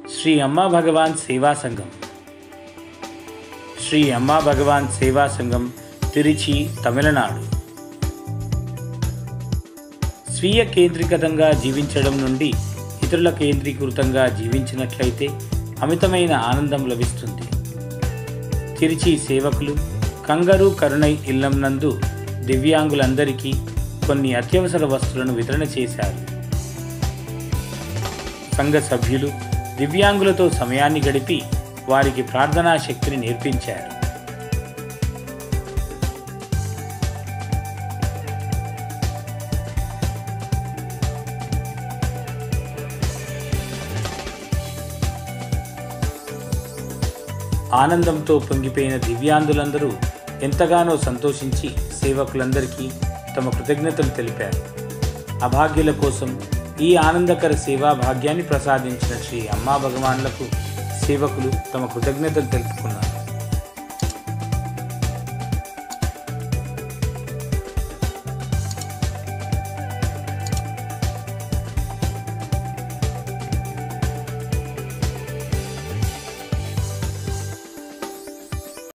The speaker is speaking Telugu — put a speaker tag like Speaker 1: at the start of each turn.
Speaker 1: శ్రీ అమ్మా భగవాన్ సేవా సంఘం శ్రీ అమ్మా భగవాన్ సేవా సంఘం తిరుచి తమిళనాడు స్వీయ కేంద్రీకృతంగా జీవించడం నుండి ఇతరుల కేంద్రీకృతంగా జీవించినట్లయితే అమితమైన ఆనందం లభిస్తుంది తిరిచి సేవకులు కంగరు కరుణై ఇల్లం నందు దివ్యాంగులందరికీ కొన్ని అత్యవసర వస్తువులను వితరణ చేశారు సంఘ సభ్యులు దివ్యాంగులతో సమయాన్ని గడిపి వారికి ప్రార్థనా శక్తిని నేర్పించారు ఆనందంతో పొంగిపోయిన దివ్యాంగులందరూ ఎంతగానో సంతోషించి సేవకులందరికీ తమ కృతజ్ఞతలు తెలిపారు అభాగ్యుల కోసం ఈ ఆనందకర సేవా భాగ్యాన్ని ప్రసాదించిన శ్రీ అమ్మా భగవాన్లకు సేవకులు తమ కృతజ్ఞతలు తెలుపుకున్నారు